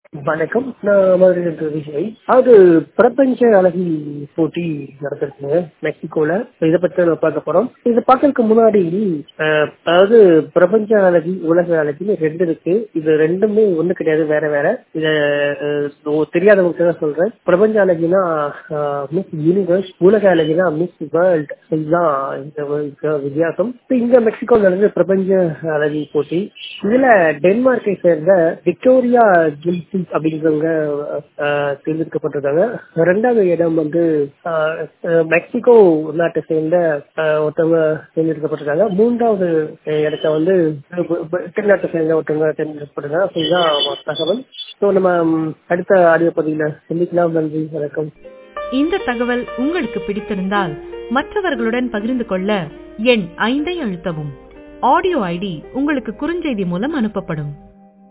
வணக்கம் நான் மதுரை விஜய் அது பிரபஞ்ச அழகி போட்டி நடந்திருக்குங்க மெக்சிகோல இதை பத்தி நம்ம பார்க்க போறோம் இதை பார்க்கறதுக்கு முன்னாடி அஹ், அதாவது பிரபஞ்ச அழகி உலக அழகின்னு ரெண்டு இருக்கு இது ரெண்டுமே ஒண்ணு கிடையாது வேற வேற இத அஹ், ஒ- தெரியாதவங்களுக்கு தான் சொல்றேன் பிரபஞ்ச அழகினா மிஸ் யூனிவர்ஸ் உலக அழகினா மிஸ் வேர்ல்ட் இதுதான் இந்த இதுக்கு வித்தியாசம் இப்ப இங்க மெக்சிகோ நடந்த பிரபஞ்ச அழகி போட்டி இதுல டென்மார்க்கை சேர்ந்த விக்டோரியா கில்சி அப்படிங்கிறவங்க அஹ், தேர்ந்தெடுக்கப்பட்டிருக்காங்க ரெண்டாவது இடம் வந்து அஹ், அஹ், மெக்சிகோ நாட்டை சேர்ந்த அஹ், ஒருத்தவங்க தேர்ந்தெடுக்கப்பட்டிருக்காங்க மூன்றாவது அஹ், இடத்த வந்து பி- பிரிட்டன் நாட்டை சேர்ந்த ஒருத்தவங்க தேர்ந்தெடுக்கப்பட்டிருக்காங்க So இதுதான் தகவல் ஸோ நம்ம ம், அடுத்த ஆடியோ பதிவில் சந்திக்கலாம் நன்றி வணக்கம் இந்த தகவல் உங்களுக்கு பிடித்திருந்தால் மற்றவர்களுடன் பகிர்ந்து கொள்ள எண் ஐந்தை அழுத்தவும் ஆடியோ ஐடி உங்களுக்கு குறுஞ்செய்தி மூலம் அனுப்பப்படும்